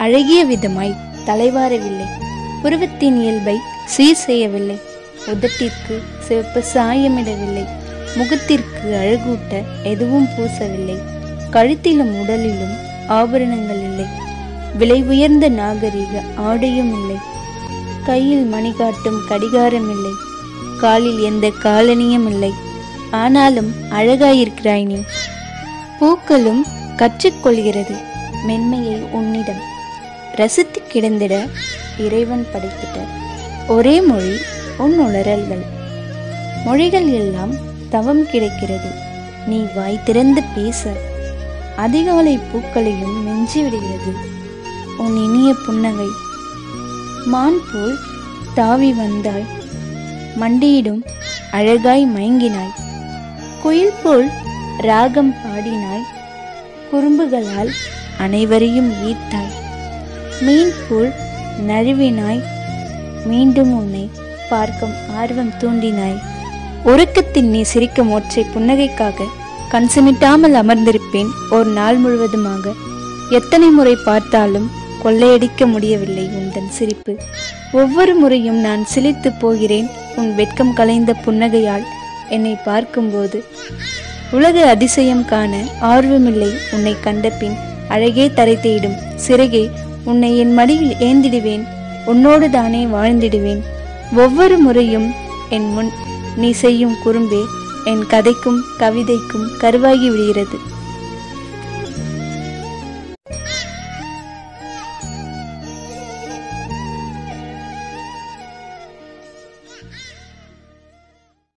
அழகிய விதமாய் தலைவாரவில்லை உருவத்தின் இயல்பை சீர் செய்யவில்லை உதட்டிற்கு சிவப்பு சாயமிடவில்லை முகத்திற்கு அழகூட்ட எதுவும் பூசவில்லை கழுத்திலும் உடலிலும் ஆபரணங்கள் இல்லை விலை உயர்ந்த நாகரிக ஆடையும் இல்லை கையில் மணி காட்டும் கடிகாரம் இல்லை காலில் எந்த காலணியும் இல்லை ஆனாலும் அழகாயிருக்கிறாய் நீ பூக்களும் கற்றுக்கொள்கிறது மென்மையை உன்னிடம் ரசித்து கிடந்திட இறைவன் படைத்திட்ட ஒரே மொழி உன் உளறல்கள் மொழிகள் எல்லாம் தவம் கிடைக்கிறது நீ வாய் திறந்து பேச அதிகாலை பூக்களையும் மிஞ்சி விடுகிறது உன் இனிய புன்னகை மான் போல் தாவி வந்தாய் மண்டியிடும் அழகாய் மயங்கினாய் குயில் போல் ராகம் பாடினாய் குறும்புகளால் அனைவரையும் ஈர்த்தாய் மீன் போல் நழுவினாய் மீண்டும் உன்னை பார்க்கும் ஆர்வம் தூண்டினாய் உறக்கத்தில் நீ சிரிக்கும் ஒற்றை புன்னகைக்காக கண் சிமிட்டாமல் அமர்ந்திருப்பேன் ஒரு நாள் முழுவதுமாக எத்தனை முறை பார்த்தாலும் கொள்ளையடிக்க முடியவில்லை உந்தன் சிரிப்பு ஒவ்வொரு முறையும் நான் சிலித்து போகிறேன் உன் வெட்கம் கலைந்த புன்னகையால் என்னை பார்க்கும்போது உலக அதிசயம் காண ஆர்வமில்லை உன்னை கண்ட பின் அழகே தரை தேடும் சிறகே உன்னை என் மடியில் ஏந்திடுவேன் உன்னோடு தானே வாழ்ந்திடுவேன் ஒவ்வொரு முறையும் என் முன் நீ செய்யும் குறும்பே என் கதைக்கும் கவிதைக்கும் கருவாகி விடுகிறது